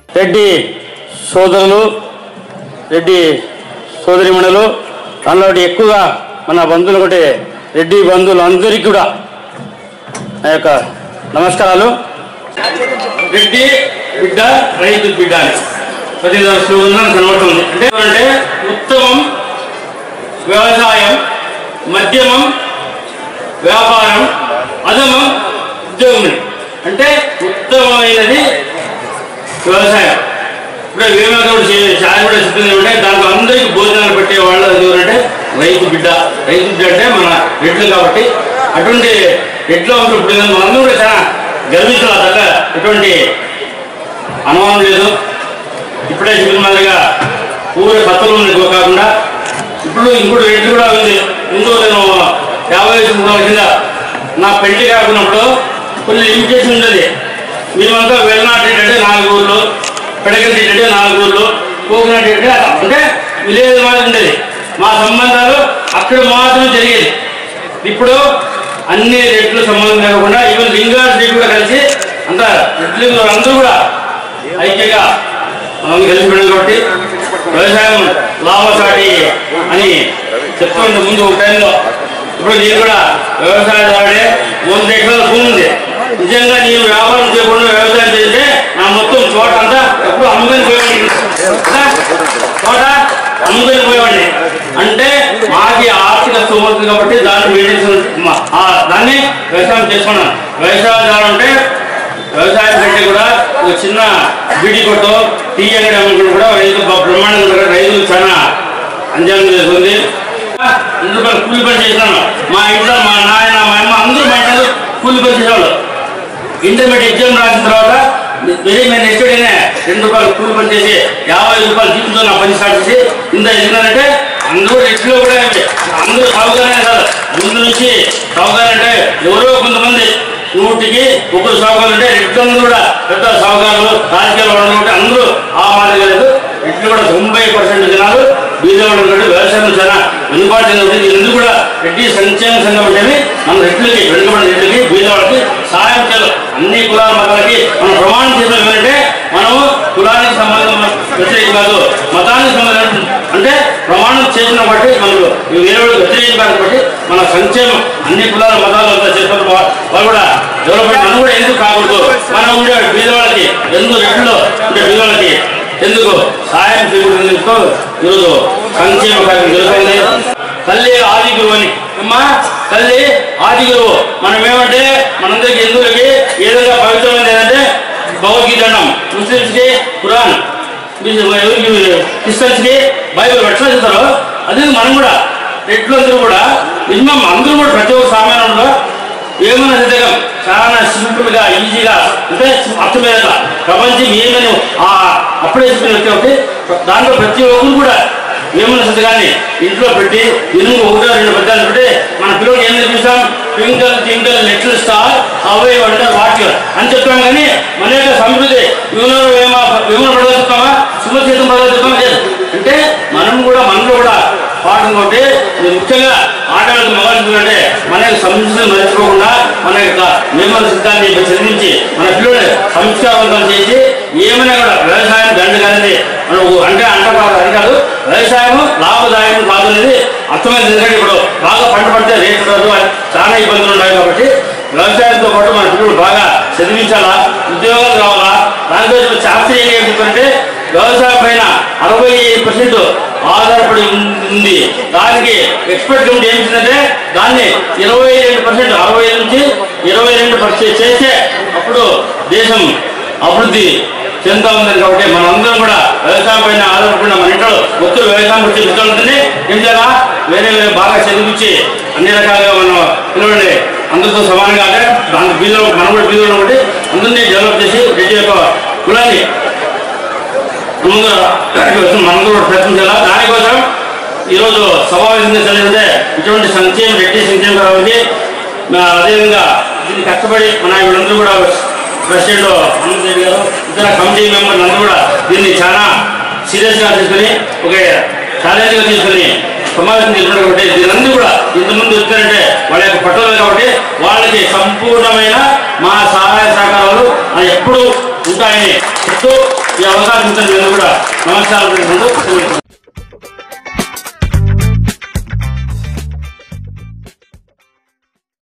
రెడ్డి సోదరులు రెడ్డి సోదరిమణులు దానిలో ఎక్కువగా మన బంధువులు ఒకటి రెడ్డి బంధువులు అందరికీ కూడా నా యొక్క నమస్కారాలు రెడ్డి బిడ్డ రైతు బిడ్డ అని ప్రతి స్లోగన్ కనబడుతుంది అంటే అంటే ఉత్తమం వ్యవసాయం మధ్యమం వ్యాపారం అధమం ఉద్యోగం అంటే ఉత్తమమైనది వ్యవసాయం ఇప్పుడు వివేకానంద చాయ్ కూడా చెప్తుంది ఏమంటే దాంట్లో అందరికీ భోజనాలు పెట్టే వాళ్ళు అది ఎవరంటే రైతు బిడ్డ రైతు బిడ్డ అంటే మన రెడ్లు కాబట్టి అటువంటి రెడ్లో ఉన్నప్పుడు ఇప్పుడు మనందరూ కూడా చాలా గర్వించాలి తగ్గ ఎటువంటి అనుమానం లేదు ఇప్పుడే చెప్పిన మాదిరిగా ఊరే పత్తులు ఉంది కాకుండా ఇప్పుడు ఇంకోటి రెడ్లు కూడా ఉంది ముందు నేను యాభై సంవత్సరాల కింద నా పెళ్లి కాకున్నప్పుడు కొన్ని లిమిటేషన్ ఉండేది మేమంతా వెళ్ళనాటి అంటే నాలుగు ఊర్లు పెడగంటి అంటే నాలుగు ఊర్లు కోకినాటి అంటే అంటే విలేజ్ మాదిరి ఉండేది మా సంబంధాలు అక్కడ మాత్రం జరిగేది ఇప్పుడు అన్ని రెట్లు సంబంధం లేకుండా ఈవెన్ లింగాల రెడ్డి కూడా కలిసి అంత రెడ్లు అందరూ కూడా ఐక్యంగా మనం కలిసి పెట్టాలి కాబట్టి వ్యవసాయం లాభసాటి అని చెప్తుంటే ముందు ఒక టైంలో ఇప్పుడు నేను కూడా వ్యవసాయదారుడే వంద ఎకరాల భూమి ఉంది నిజంగా నేను వ్యాపారం చేయకుండా వ్యవసాయం చేస్తే నా మొత్తం చోట అంతా ఎప్పుడు అమ్ముకొని పోయేవాడిని కదా? చోట అమ్ముకొని పోయేవాడిని అంటే మాకి ఆర్థిక స్థోమత కాబట్టి దాన్ని మెయింటెన్స్ మా- ఆ దాన్ని వ్యవసాయం చేసుకున్నాను వ్యవసాయదారు అంటే వ్యవసాయం కంటే కూడా ఒక చిన్న బీడి కొట్టు టీ అంగడి అమ్ముకుంటూ కూడా రైతు బ- బ్రహ్మాండంగా ఉంటారు. రైతులు చాలా అంజనం చేసుకుంది రెండు రూపాయలు కూలి పని చేసినాను మా ఇంట్లో మా నాయన మా అమ్మ అందరూ మా ఇంట్లో కూలి పని చేసేవాళ్ళు ఇంటర్మీడియట్ ఎగ్జామ్ రాసిన తర్వాత వెరీ మేము నెక్స్ట్ డేనే రెండు రూపాయలు కూలి పని చేసి యాభై రూపాయలు జీతంతో నా పని స్టార్ట్ చేసి ఇంత ఎందుకంటే అందరూ రెడ్లో కూడా అందరూ సాగుగానే కాదు ముందు నుంచి సాగుగారు అంటే ఎవరో కొంతమంది నూటికి ఒకరు సాగుగారు అంటే రెడ్లందరూ కూడా పెద్ద సాగుగారులు రాజకీయాలు వాళ్ళు ఉంటే అందరూ ఆ మాదిరిగా లేదు రెడ్లు కూడా తొంభై పర్సెంట్ జనాలు బీదవాళ్ళు ఉంటే వ్యవసాయం చాలా వెనుబాటు చెంది ఉంటుంది ఎందుకు కూడా రెడ్డి సంక్షేమ సంఘం అంటే మన రెడ్లకి వెనుకబడిన రెడ్లకి బీదవాళ్ళకి సహాయం చేయాలి అన్ని కులాల మతాలకి మనం ప్రమాణం చేసిన ఏమంటే మనము కులానికి సంబంధం వ్యతిరేకం కాదు మతానికి సంబంధం అంటే ప్రమాణం చేసిన బట్టి మనకు వేరే వాళ్ళకి వ్యతిరేకం కాదు బట్టి మన సంక్షేమం అన్ని కులాల మతాలు అంతా చేసిన వాళ్ళు కూడా డెవలప్మెంట్ మనం కూడా ఎందుకు కాకూడదు మనం ఉండే బీదవాళ్ళకి ఎందుకు రెడ్లు ఉండే బీదవాళ్ళకి ఎందుకు సహాయం చేయకూడదు ఈరోజు సంక్షేమ కార్యక్రమం జరుగుతుంది తల్లి ఆది గురువు అని అమ్మా తల్లి ఆది గురువు మనం ఏమంటే మనందరికి హిందువులకి ఏ విధంగా పవిత్రమైనది ఏంటంటే భగవద్గీత అన్నాం ముస్లిమ్స్ కి ఖురాన్ క్రిస్టియన్స్ కి బైబిల్ ఎట్లా చెప్తారో అదే మనం కూడా రెడ్లు అందరూ కూడా మినిమం అందరూ కూడా ప్రతి ఒక్క సామాన్యంలో ఏమైనా సిద్ధంగా చాలా సింపుల్ గా ఈజీగా అంటే అర్థమయ్యేలా ప్రపంచం ఏమని ఆ అప్పుడే చెప్పిన వ్యక్తి ఒకటి దాంట్లో ప్రతి ఒక్కరు కూడా ఏమన్నా సిద్ధగాన్ని ఇంట్లో పెట్టి ఇనుము ఒకటో రెండు పెద్దాలు పెట్టి మన పిల్లలు ఏం నేర్పిస్తాం twinkle twinkle little star how I wonder water అని చెప్తాం కానీ మన యొక్క సంస్కృతి విమాన విమాన ప్రదర్శిస్తామా శుభచేతం ప్రదర్శిస్తామా లేదు అంటే మనం కూడా మనలో కూడా పాఠం కొట్టి ఇది ముఖ్యంగా ఆటలకు మగవాళ్ళు అంటే మన యొక్క సంస్కృతిని మర్చిపోకుండా మన యొక్క నియమాల సిద్ధాన్ని చదివించి మన పిల్లల్ని సంస్కారవంతం చేసి ఏమైనా కూడా వ్యవసాయం దండగానేది మనం అంటే అంటకాదు అది కాదు వ్యవసాయం లాభదాయకం కాదు అనేది అర్థమైంది ఎందుకంటే ఇప్పుడు బాగా పంట పడితే రేటు రాదు అని చాలా ఇబ్బందులు ఉన్నాయి కాబట్టి వ్యవసాయంతో పాటు మన పిల్లలు బాగా చదివించాలా ఉద్యోగాలు కావాలా దానితో ఇప్పుడు శాస్త్రీయంగా ఏం చెప్తారంటే వ్యవసాయం పైన అరవై పర్సెంట్ ఆధారపడి ఉంది దానికి ఎక్స్పర్ట్ కమిటీ ఏం చేసిందంటే దాన్ని ఇరవై రెండు పర్సెంట్ అరవై నుంచి ఇరవై రెండు పర్సెంట్ చేస్తే అప్పుడు దేశం అభివృద్ధి చెందుతా ఉంది కాబట్టి మనందరం కూడా వ్యవసాయం పైన ఆధారపడిన మన ఇంట్లో ఒక్కరు వ్యవసాయం గురించి పుస్తకాలుంటుంది ఏం చేయాలా వేరే వేరే బాగా చదివించి అన్ని రకాలుగా మనం పిల్లల్ని అందరితో సమానంగా అంటే దాని బీజం మనం కూడా బీజం కాబట్టి అందరినీ డెవలప్ చేసి రెడ్డి యొక్క కులాన్ని ముందు మనం కూడా ప్రయత్నించాలా దానికోసం ఈరోజు సమావేశంగా చదివితే ఇటువంటి సంక్షేమ రెడ్డి సంక్షేమ కాబట్టి అదేవిధంగా దీన్ని కష్టపడి మన వీళ్ళందరూ కూడా ప్రెసిడెంట్ అనంతరెడ్డి గారు ఇతర కమిటీ మెంబర్లు అందరూ కూడా దీన్ని చాలా సీరియస్గా తీసుకొని ఒక ఛాలెంజ్గా తీసుకొని సమావేశం తీసుకున్నారు కాబట్టి దీనందరూ కూడా ఇంతమంది వచ్చారంటే వాళ్ళ యొక్క పట్టుదల కాబట్టి వాళ్ళకి సంపూర్ణమైన మా సహాయ సహకారాలు ఆ ఎప్పుడు ఉంటాయని చెప్తూ ఈ అవకాశం ఇచ్చిన నేను కూడా నమస్కారం తెలుపుకుంటూ